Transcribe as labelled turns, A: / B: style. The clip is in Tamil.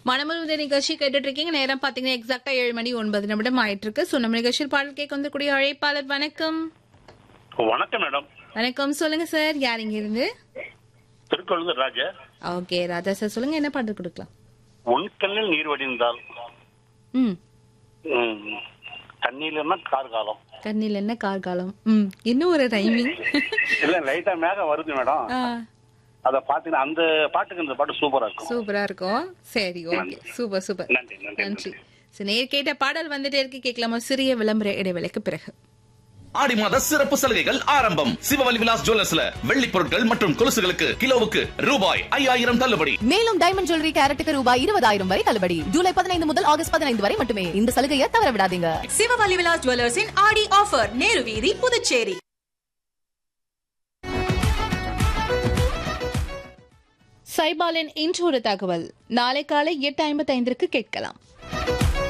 A: மனமுழுத நிகழ்ச்சி கேட்டுட்டு இருக்கீங்க நேரம் பாத்தீங்கன்னா எக்ஸாக்டா ஏழு மணி ஒன்பது நிமிடம் ஆயிட்டு இருக்கு ஸோ நம்ம நிகழ்ச்சியில் பாடல் கேட்க வந்தக்கூடிய அழைப்பாளர் வணக்கம்
B: வணக்கம் மேடம்
A: வணக்கம் சொல்லுங்க சார் யார் இங்க இருந்து
B: திருக்கொழுந்து ராஜா
A: ஓகே ராஜா சார் சொல்லுங்க என்ன பாடல் கொடுக்கலாம்
B: உன் கண்ணில் நீர் வடிந்தால்
A: ம்
B: ம், தண்ணீர்லன்னா கார் காலம்
A: கண்ணில் என்ன கார்காலம் ம் இன்னும் ஒரு ரைமிங்
B: இல்ல லைட்டா மேகம் வருது மேடம் அத பாத்தீங்கன்னா அந்த பாட்டுக்கு இந்த பாட்டு சூப்பரா இருக்கும்
A: சூப்பரா இருக்கும் சரி ஓகே சூப்பர் சூப்பர்
B: நன்றி நன்றி
A: நன்றி சரி நேர் கேட்ட பாடல் வந்துட்டே இருக்கு கேட்கலாமா சிறிய விளம்பர இடைவேளைக்கு பிறகு
C: ஆடி மாத சிறப்பு சலுகைகள் ஆரம்பம் சிவவலி விலாஸ் ஜுவல்லர்ஸ்ல வெள்ளி பொருட்கள் மற்றும் கொலுசுகளுக்கு கிலோவுக்கு ரூபாய் ஐயாயிரம் தள்ளுபடி
D: மேலும் டைமண்ட் ஜுவல்லரி கேரட்டுக்கு ரூபாய் இருபதாயிரம் வரை தள்ளுபடி ஜூலை பதினைந்து முதல் ஆகஸ்ட் பதினைந்து வரை மட்டுமே இந்த சலுகையை தவற விடாதீங்க
E: சிவவலி விலாஸ் ஜுவல்லர்ஸின் ஆடி ஆஃபர் நேரு வீதி புதுச்சேரி
A: சைபாலின் இன்று ஒரு தகவல் நாளை காலை எட்டு ஐம்பத்தைந்திற்கு கேட்கலாம்